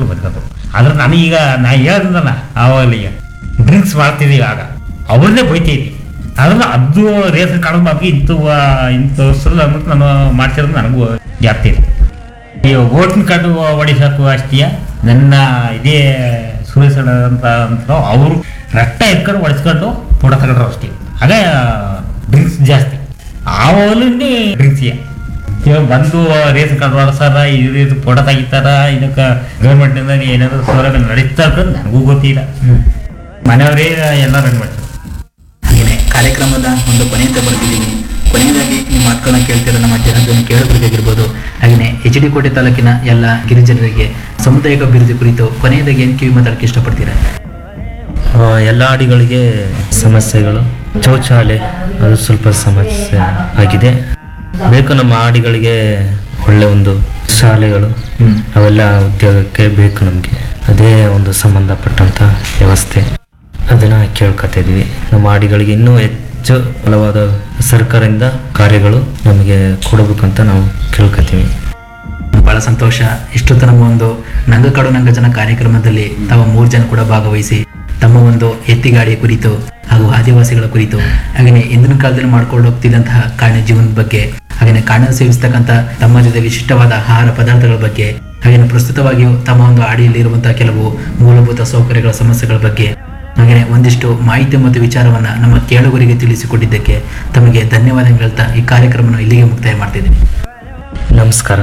ಅಂತಲೂ ಬದುಕೋದು ಆದ್ರೆ ನನಗೀಗ ನಾ ಹೇಳ್ದಲ್ಲ ಆವಾಗಲೇ ಈಗ ಡ್ರಿಂಕ್ಸ್ ಮಾಡ್ತಿದ್ದೀವಿ ಆಗ ಅವ್ರನ್ನೇ ಬೈತಿದ್ವಿ ಅದನ್ನ ಅದು ರೇಸ್ ಕಾಣೋದು ಬಾಕಿ ಇಂಥ ಇಂಥ ವರ್ಷದಲ್ಲಿ ಅಂದ್ಬಿಟ್ಟು ನಾನು ಮಾಡ್ತಿರೋದು ನನಗೂ ಜಾಸ್ತಿ ಇದೆ ಈ ಓಟಿನ ಕಾರ್ಡು ಹೊಡಿಸೋಕು ಅಷ್ಟೇ ನನ್ನ ಇದೇ ಸುರೇಶ್ ಅಣ್ಣ ಅಂತ ಅಂತ ಅವರು ರಕ್ತ ಎತ್ಕೊಂಡು ಹೊಡಿಸ್ಕೊಂಡು ಫೋಟೋ ತಗೊಂಡ್ರು ಅಷ್ಟೇ ಆಗ ಡ್ರಿಂಕ್ಸ್ ಜಾಸ್ತಿ ಆವಾಗಲೇ ಡ್ರಿಂಕ್ಸ್ ಇವಾಗ ಬಂದು ರೇಸ್ ಕಾರ್ಡ್ ಹೊಡ್ಸಾರ ಇದು ಫೋಟೋ ತೆಗಿತಾರ ಇದಕ್ಕೆ ಗೌರ್ಮೆಂಟಿಂದ ಏನಾದ್ರು ಸೌಲಭ್ಯ ನಡೀತಾ ಇರ್ತದೆ ನನಗೂ ಗೊತ್ತಿಲ್ಲ ಮನೆಯವರೇ ಎಲ್ಲ ರನ್ ಮಾಡ್ತಾರೆ ಹಾಗೆಯೇ ಕಾರ್ಯಕ್ರಮದ ಒಂದು ಕೊನೆಯಿಂದ ಬರ್ತಿದ್ದೀವಿ ಕೊನೆಯದಾಗಿ ನಿಮ್ಮ ಮಾತುಗಳನ್ನ ಕೇಳ್ತಿರೋ ನಮ್ಮ ಜನರನ್ನು ಕೇಳೋದ್ರಿಗಾಗಿರ್ಬೋದು ಹಾಗೆಯೇ ಎಚ್ ಡಿ ಕೋಟೆ ತಾಲೂಕಿನ ಎಲ್ಲ ಗಿರಿಜನರಿಗೆ ಸಮುದಾಯಿಕ ಅಭಿವೃದ್ಧಿ ಕುರಿತು ಕೊನೆಯದಾಗಿ ಏನು ಕಿವಿ ಮಾತಾಡಕ್ಕೆ ಇಷ್ಟಪಡ್ತೀರಾ ಆ, ಎಲ್ಲ ಹಾಡಿಗಳಿಗೆ ಸಮಸ್ಯೆಗಳು ಶೌಚಾಲಯ ಅದು ಸ್ವಲ್ಪ ಸಮಸ್ಯೆ ಆಗಿದೆ ಬೇಕು ನಮ್ಮ ಹಾಡಿಗಳಿಗೆ ಒಳ್ಳೆ ಒಂದು ಶಾಲೆಗಳು ಹ್ಮ್. ಅವೆಲ್ಲ ಉದ್ಯೋಗಕ್ಕೆ ಬೇಕು ನಮಗೆ ಅದೇ ಒಂದು ಸಂಬಂಧಪಟ್ಟಂತ ವ್ಯವಸ್ಥೆ ಅದನ್ನ ಕೇಳ್ಕೊತಿದ್ವಿ ನಮ್ಮ ಹಾಡಿಗಳಿಗೆ ಇನ್ನೂ ಹೆಚ್ಚು ಬಲವಾದ ಸರ್ಕಾರದಿಂದ ಕಾರ್ಯಗಳು ನಮಗೆ ಕೊಡಬೇಕಂತ ನಾವು ಕೇಳ್ಕೊತೀವಿ ಬಹಳ ಸಂತೋಷ ಇಷ್ಟೊತ್ತು ನಮ್ಮ ಒಂದು ನಂಗಕಾಡು ನಂಗ ಜನ ಕಾರ್ಯಕ್ರಮದಲ್ಲಿ ತಾವು ಮೂರು ಜನ ಕೂಡ ಭಾಗವಹಿಸಿ ತಮ್ಮ ಒಂದು ಎತ್ತಿಗಾಡಿಯ ಕುರಿತು ಹಾಗೂ ಆದಿವಾಸಿಗಳ ಕುರಿತು ಹಾಗೆಯೇ ಇಂದಿನ ಕಾಲದಲ್ಲಿ ಮಾಡ್ಕೊಂಡು ಹೋಗ್ತಿದ್ದಂತಹ ಕಾಡಿನ ಜೀವನದ ಬಗ್ಗೆ ಹಾಗೆಯೇ ಕಾಡಿನ ಸೇವಿಸ್ತಕ್ಕಂಥ ತಮ್ಮ ಜೊತೆ ವಿಶಿಷ್ಟವಾದ ಆಹಾರ ಪದಾರ್ಥಗಳ ಬಗ್ಗೆ ಹಾಗೆಯೇ ಪ್ರಸ್ತುತವಾಗಿಯೂ ತಮ್ಮ ಒಂದು ಹಾಡಿಯಲ್ಲಿರುವಂತಹ ಕೆಲವು ಮೂಲಭೂತ ಸೌಕರ್ಯಗಳ ಸಮಸ್ಯೆಗಳ ಬಗ್ಗೆ ಹಾಗೆಯೇ ಒಂದಿಷ್ಟು ಮಾಹಿತಿ ಮತ್ತು ವಿಚಾರವನ್ನ ನಮ್ಮ ಕೇಳುಗರಿಗೆ ತಿಳಿಸಿಕೊಟ್ಟಿದ್ದಕ್ಕೆ ತಮಗೆ ಧನ್ಯವಾದ ಹೇಳ್ತಾ ಈ ಕಾರ್ಯಕ್ರಮವನ್ನು ಇಲ್ಲಿಗೆ ಮುಕ್ತಾಯ ಮಾಡ್ತಿದ್ದೀನಿ ನಮಸ್ಕಾರ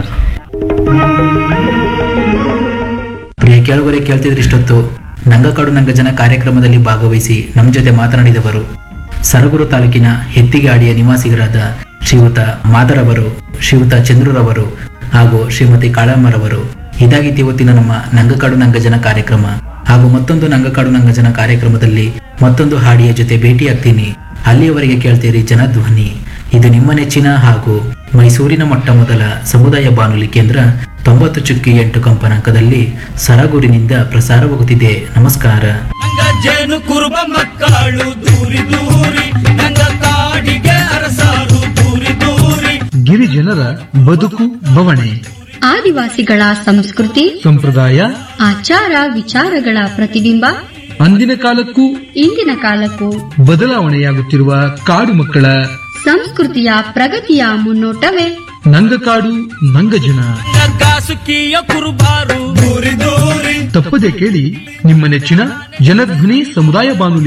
ಪ್ರಿಯ ಕೇಳುಗರೆ ಕೇಳ್ತಿದ್ರೆ ಇಷ್ಟೊತ್ತು ನಂಗಕಾಡು ನಂಗ ಜನ ಕಾರ್ಯಕ್ರಮದಲ್ಲಿ ಭಾಗವಹಿಸಿ ನಮ್ಮ ಜೊತೆ ಮಾತನಾಡಿದವರು ಸರಗೂರು ತಾಲೂಕಿನ ಹೆತ್ತಿಗಾಡಿಯ ನಿವಾಸಿಗರಾದ ಶ್ರೀಯುತ ಮಾದರವರು ಶ್ರೀಯುತ ಚಂದ್ರರವರು ಹಾಗೂ ಶ್ರೀಮತಿ ಕಾಳಮ್ಮರವರು ಇದಾಗಿತ್ತು ಇವತ್ತಿನ ನಮ್ಮ ನಂಗಕಾಡು ನಂಗ ಜನ ಕಾರ್ಯಕ್ರಮ ಹಾಗೂ ಮತ್ತೊಂದು ನಂಗಕಾಡು ನಂಗ ಜನ ಕಾರ್ಯಕ್ರಮದಲ್ಲಿ ಮತ್ತೊಂದು ಹಾಡಿಯ ಜೊತೆ ಭೇಟಿಯಾಗ್ತೀನಿ ಅಲ್ಲಿಯವರೆಗೆ ಕೇಳ್ತೀರಿ ಜನಧ್ವನಿ ಇದು ನಿಮ್ಮ ನೆಚ್ಚಿನ ಹಾಗೂ ಮೈಸೂರಿನ ಮೊಟ್ಟ ಮೊದಲ ಸಮುದಾಯ ಬಾನುಲಿ ಕೇಂದ್ರ ತೊಂಬತ್ತು ಚುಕ್ಕಿ ಎಂಟು ಕಂಪನಾಂಕದಲ್ಲಿ ಸರಗೂರಿನಿಂದ ಪ್ರಸಾರವಾಗುತ್ತಿದೆ ನಮಸ್ಕಾರ ನಂಗ ಜೇನು ಕುರುಬ ಮಕ್ಕಳು ದೂರಿ ದೂರಿ ನಂಗ ಕಾಡಿಗೆ ಅರಸಾರು ದೂರಿ ದೂರಿ ಗಿರಿಜನರ ಬದುಕು ಬವಣೆ ಆದಿವಾಸಿಗಳ ಸಂಸ್ಕೃತಿ ಸಂಪ್ರದಾಯ ಆಚಾರ ವಿಚಾರಗಳ ಪ್ರತಿಬಿಂಬ ಅಂದಿನ ಕಾಲಕ್ಕೂ ಇಂದಿನ ಕಾಲಕ್ಕೂ ಬದಲಾವಣೆಯಾಗುತ್ತಿರುವ ಕಾಡು ಮಕ್ಕಳ ಸಂಸ್ಕೃತಿಯ ಪ್ರಗತಿಯ ಮುನ್ನೋಟವೇ ನಂಗಕಾಡು ನಂಗಜನ ನಂಗ ಕಾಸುಕಿಯ ಕುರುಬಾರು ದೂರಿ ದೂರಿ ತಪ್ಪದೆ ಕೇಳಿ ನಿಮ್ಮ ನೆಚ್ಚಿನ ಜನಧ್ವನಿ ಸಮುದಾಯ ಬಾನುಲಿ